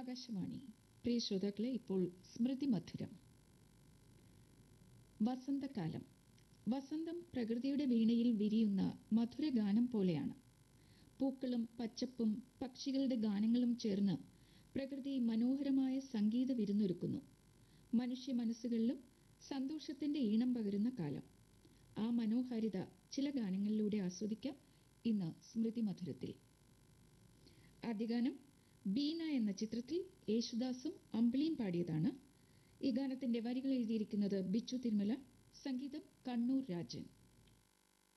ആകാശവാണി പ്രിയ ശ്രോതാക്കളെ ഇപ്പോൾ സ്മൃതി മധുരം വസന്തകാലം വസന്തം പ്രകൃതിയുടെ വീണയിൽ വിരിയുന്ന മധുരഗാനം പോലെയാണ് പൂക്കളും പച്ചപ്പും പക്ഷികളുടെ ഗാനങ്ങളും ചേർന്ന് പ്രകൃതി മനോഹരമായ സംഗീത വിരുന്നൊരുക്കുന്നു മനുഷ്യ മനസ്സുകളിലും സന്തോഷത്തിന്റെ ഈണം പകരുന്ന കാലം ആ മനോഹാരിത ചില ഗാനങ്ങളിലൂടെ ആസ്വദിക്കാം ഇന്ന് സ്മൃതി മധുരത്തിൽ ആദ്യഗാനം ബീന എന്ന ചിത്രത്തിൽ യേശുദാസും അമ്പിളിയും പാടിയതാണ് ഈ ഗാനത്തിന്റെ വരികൾ എഴുതിയിരിക്കുന്നത് ബിച്ചു തിരുമല സംഗീതം കണ്ണൂർ രാജൻ